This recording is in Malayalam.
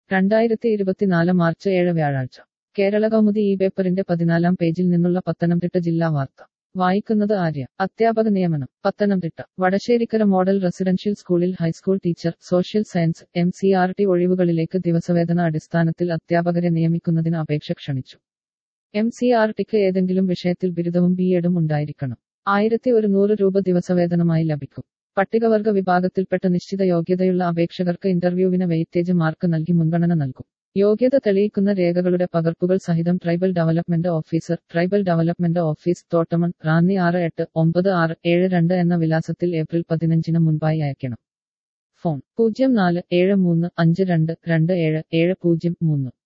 രണ്ടായിരത്തി ഇരുപത്തിനാല് മാർച്ച് ഏഴ് വ്യാഴാഴ്ച കേരള കൗമുദി ഈ പേപ്പറിന്റെ പതിനാലാം പേജിൽ നിന്നുള്ള പത്തനംതിട്ട ജില്ലാ വാർത്ത വായിക്കുന്നത് ആര്യ അധ്യാപക നിയമനം പത്തനംതിട്ട വടശ്ശേരിക്കര മോഡൽ റെസിഡൻഷ്യൽ സ്കൂളിൽ high school teacher social science M C R T ഒഴിവുകളിലേക്ക് ദിവസവേതന അടിസ്ഥാനത്തിൽ അധ്യാപകരെ നിയമിക്കുന്നതിന് അപേക്ഷ ക്ഷണിച്ചു എം സി ആർ ടിക്ക് ഏതെങ്കിലും വിഷയത്തിൽ ബിരുദവും ബി എഡും ഉണ്ടായിരിക്കണം ആയിരത്തി ഒരുന്നൂറ് രൂപ ദിവസവേതനമായി ലഭിക്കും പട്ടികവർഗ വിഭാഗത്തിൽപ്പെട്ട നിശ്ചിത യോഗ്യതയുള്ള അപേക്ഷകർക്ക് ഇന്റർവ്യൂവിന് വെയിറ്റേജ് മാർക്ക് നൽകി മുൻഗണന നൽകും യോഗ്യത തെളിയിക്കുന്ന രേഖകളുടെ പകർപ്പുകൾ സഹിതം tribal development officer tribal development office Thottamon Ranni ആറ് എട്ട് ഒമ്പത് ആറ് ഏഴ് രണ്ട് എന്ന വിലാസത്തിൽ ഏപ്രിൽ പതിനഞ്ചിന് മുൻപായി അയക്കണം ഫോൺ പൂജ്യം നാല് ഏഴ് മൂന്ന് അഞ്ച് രണ്ട് രണ്ട് ഏഴ് ഏഴ് പൂജ്യം മൂന്ന്